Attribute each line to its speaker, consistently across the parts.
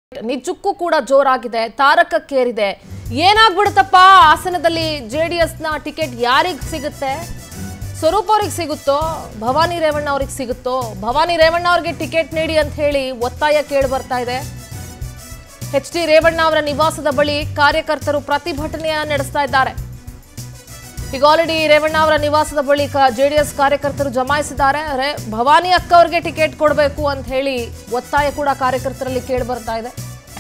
Speaker 1: ನಿಜಕ್ಕೂ ಕೂಡ ಜೋರಾಗಿದೆ ತಾರಕಕ್ಕೇರಿದೆ ಏನಾಗ್ಬಿಡುತ್ತಪ್ಪ ಹಾಸನದಲ್ಲಿ ಜೆ ಡಿ ಎಸ್ನ ಟಿಕೆಟ್ ಯಾರಿಗೆ ಸಿಗುತ್ತೆ ಸ್ವರೂಪ್ ಅವ್ರಿಗೆ ಸಿಗುತ್ತೋ ಭವಾನಿ ರೇವಣ್ಣ ಅವ್ರಿಗೆ ಸಿಗುತ್ತೋ ಭವಾನಿ ರೇವಣ್ಣ ಅವ್ರಿಗೆ ಟಿಕೆಟ್ ನೀಡಿ ಅಂತ ಹೇಳಿ ಒತ್ತಾಯ ಕೇಳಿ ಬರ್ತಾ ಇದೆ ಎಚ್ ಡಿ ರೇವಣ್ಣ ಅವರ ನಿವಾಸದ ಬಳಿ ಕಾರ್ಯಕರ್ತರು ಪ್ರತಿಭಟನೆಯ ನಡೆಸ್ತಾ ಇದ್ದಾರೆ ಈಗ ಆಲ್ರೆಡಿ ರೇವಣ್ಣ ಅವರ ನಿವಾಸದ ಬಳಿ ಜೆಡಿಎಸ್ ಕಾರ್ಯಕರ್ತರು ಜಮಾಯಿಸಿದ್ದಾರೆ ಅರೆ ಭವಾನಿ ಅಕ್ಕ ಅವ್ರಿಗೆ ಟಿಕೆಟ್ ಕೊಡಬೇಕು ಅಂತ ಹೇಳಿ ಒತ್ತಾಯ ಕೂಡ ಕಾರ್ಯಕರ್ತರಲ್ಲಿ ಕೇಳಿ ಬರ್ತಾ ಇದೆ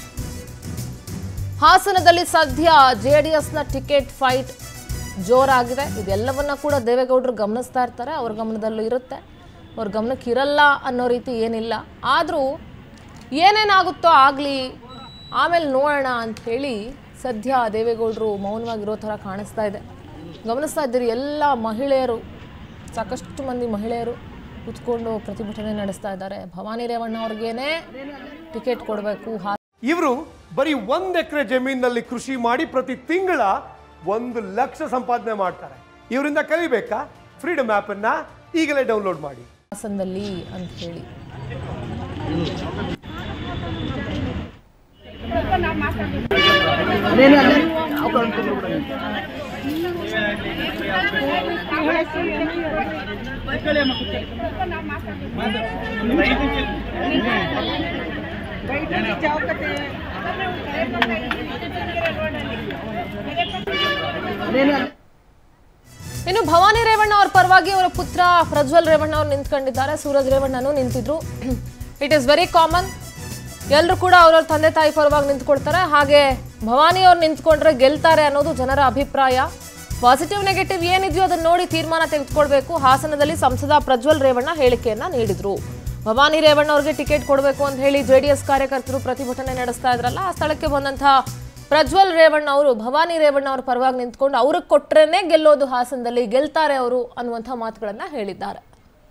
Speaker 1: ಹಾಸನದಲ್ಲಿ ಸದ್ಯ ಜೆಡಿಎಸ್ನ ಟಿಕೆಟ್ ಫೈಟ್ ಜೋರಾಗಿದೆ ಇದೆಲ್ಲವನ್ನ ಕೂಡ ದೇವೇಗೌಡರು ಗಮನಿಸ್ತಾ ಇರ್ತಾರೆ ಅವ್ರ ಗಮನದಲ್ಲೂ ಇರುತ್ತೆ ಅವ್ರ ಗಮನಕ್ಕೆ ಇರಲ್ಲ ಅನ್ನೋ ರೀತಿ ಏನಿಲ್ಲ ಆದರೂ ಏನೇನಾಗುತ್ತೋ ಆಗಲಿ ಆಮೇಲೆ ನೋಡೋಣ ಅಂತ ಹೇಳಿ ಸದ್ಯ ದೇವೇಗೌಡರು ಮೌನವಾಗಿರೋ ಥರ ಕಾಣಿಸ್ತಾ ಇದೆ ಗಮನಿಸ್ತಾ ಇದ್ದೀರಿ ಎಲ್ಲ ಮಹಿಳೆಯರು ಸಾಕಷ್ಟು ಮಂದಿ ಮಹಿಳೆಯರು ಕುತ್ಕೊಂಡು ಪ್ರತಿಭಟನೆ ನಡೆಸ್ತಾ ಇದ್ದಾರೆ ಭವಾನಿ ರೇವಣ್ಣ ಅವ್ರಿಗೇನೆ ಟಿಕೆಟ್ ಕೊಡಬೇಕು
Speaker 2: ಇವರು ಬರೀ ಒಂದ್ ಎಕರೆ ಜಮೀನಿನಲ್ಲಿ ಕೃಷಿ ಮಾಡಿ ಪ್ರತಿ ತಿಂಗಳ ಒಂದು ಲಕ್ಷ ಸಂಪಾದನೆ ಮಾಡ್ತಾರೆ ಇವರಿಂದ ಕಲಿಬೇಕಾ ಫ್ರೀಡಮ್ ಆಪ್ ಅನ್ನ ಈಗಲೇ ಡೌನ್ಲೋಡ್ ಮಾಡಿ
Speaker 1: ಹಾಸನದಲ್ಲಿ ಅಂತ ಹೇಳಿ ಇನ್ನು ಭವಾನಿ ರೇವಣ್ಣ ಅವ್ರ ಪರವಾಗಿ ಅವರ ಪುತ್ರ ಪ್ರಜ್ವಲ್ ರೇವಣ್ಣ ಅವ್ರು ನಿಂತ್ಕೊಂಡಿದ್ದಾರೆ ಸೂರಜ್ ರೇವಣ್ಣನು ನಿಂತಿದ್ರು ಇಟ್ ಈಸ್ ವೆರಿ ಕಾಮನ್ ಎಲ್ಲರೂ ಕೂಡ ಅವ್ರವ್ರ ತಂದೆ ತಾಯಿ ಪರವಾಗಿ ನಿಂತ್ಕೊಳ್ತಾರೆ ಹಾಗೆ ಭವಾನಿ ಅವ್ರು ನಿಂತ್ಕೊಂಡ್ರೆ ಗೆಲ್ತಾರೆ ಅನ್ನೋದು ಜನರ ಅಭಿಪ್ರಾಯ ಪಾಸಿಟಿವ್ ನೆಗೆಟಿವ್ ಏನಿದೆಯೋ ಅದನ್ನ ನೋಡಿ ತೀರ್ಮಾನ ತೆಗೆದುಕೊಳ್ಬೇಕು ಹಾಸನದಲ್ಲಿ ಸಂಸದ ಪ್ರಜ್ವಲ್ ರೇವಣ್ಣ ಹೇಳಿಕೆಯನ್ನ ನೀಡಿದ್ರು ಭವಾನಿ ರೇವಣ್ಣ ಅವ್ರಿಗೆ ಟಿಕೆಟ್ ಕೊಡಬೇಕು ಅಂತ ಹೇಳಿ ಜೆಡಿಎಸ್ ಕಾರ್ಯಕರ್ತರು ಪ್ರತಿಭಟನೆ ನಡೆಸ್ತಾ ಇದ್ರಲ್ಲ ಆ ಸ್ಥಳಕ್ಕೆ ಬಂದಂತಹ ಪ್ರಜ್ವಲ್ ರೇವಣ್ಣ ಅವರು ಭವಾನಿ ರೇವಣ್ಣ ಅವ್ರ ಪರವಾಗಿ ನಿಂತ್ಕೊಂಡು ಅವ್ರಿಗೆ ಕೊಟ್ರೇನೆ ಗೆಲ್ಲೋದು ಹಾಸನದಲ್ಲಿ ಗೆಲ್ತಾರೆ ಅವರು ಅನ್ನುವಂಥ ಮಾತುಗಳನ್ನ ಹೇಳಿದ್ದಾರೆ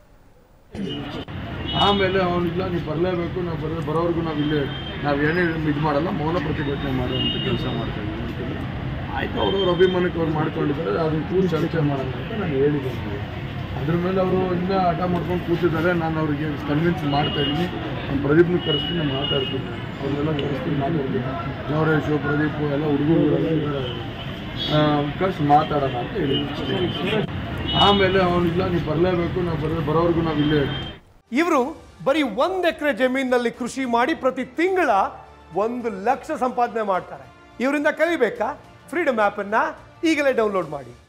Speaker 3: ಆಮೇಲೆ ಅವನಿಲ್ಲ ನೀವು ಬರಲೇಬೇಕು ನಾವು ಬರ ಬರೋವರೆಗೂ ನಾವು ಇಲ್ಲೇ ನಾವು ಏನೇ ಇದು ಮಾಡಲ್ಲ ಮೌನ ಪ್ರತಿಭಟನೆ ಮಾಡುವಂಥ ಕೆಲಸ ಮಾಡ್ತಾ ಇದ್ದೀವಿ ಅಂತಂದ್ರೆ ಆಯಿತು ಅವ್ರವ್ರ ಅಭಿಮಾನಕ್ಕೆ ಅವ್ರು ಮಾಡ್ಕೊಂಡಿದ್ದಾರೆ ಅದನ್ನ ಕೂಡಿ ಚರ್ಚೆ ಮಾಡೋಣ ಅಂತ ನಾನು ಹೇಳಿದ್ದೀನಿ ಅದ್ರ ಮೇಲೆ ಅವರು ಇನ್ನೂ ಹಠ ಮಾಡ್ಕೊಂಡು ಕೂತಿದ್ದಾರೆ ನಾನು ಅವ್ರಿಗೆ ಕನ್ವಿನ್ಸ್ ಮಾಡ್ತಾ ಇದ್ದೀನಿ ನಾನು ಪ್ರದೀಪ್ನ ಕರೆಸ್ತೀನಿ ನಾನು ಮಾತಾಡ್ತೀನಿ ಅವ್ರನ್ನೆಲ್ಲ ಕರೆಸ್ತೀನಿ ಮಾತಾಡ್ತೀನಿ ನವರೇಶು ಪ್ರದೀಪು ಎಲ್ಲ ಹುಡುಗರುಗಳೆಲ್ಲ ಇದ್ದಾರೆ ಕರೆಸಿ ಮಾತಾಡೋಣ ಅಂತ ಹೇಳಿದ್ದೀನಿ ಆಮೇಲೆ ಅವನಿಲ್ಲ ನೀವು ಬರಲೇಬೇಕು ನಾವು ಬರ ಬರೋವರೆಗೂ ನಾವು ಇಲ್ಲೇ
Speaker 2: ಇವರು ಬರೀ ಒಂದ್ ಎಕರೆ ಜಮೀನಿನಲ್ಲಿ ಕೃಷಿ ಮಾಡಿ ಪ್ರತಿ ತಿಂಗಳ ಒಂದು ಲಕ್ಷ ಸಂಪಾದನೆ ಮಾಡ್ತಾರೆ ಇವರಿಂದ ಕಲಿಬೇಕಾ ಫ್ರೀಡಮ್ ಆಪ್ ಅನ್ನ ಈಗಲೇ ಡೌನ್ಲೋಡ್ ಮಾಡಿ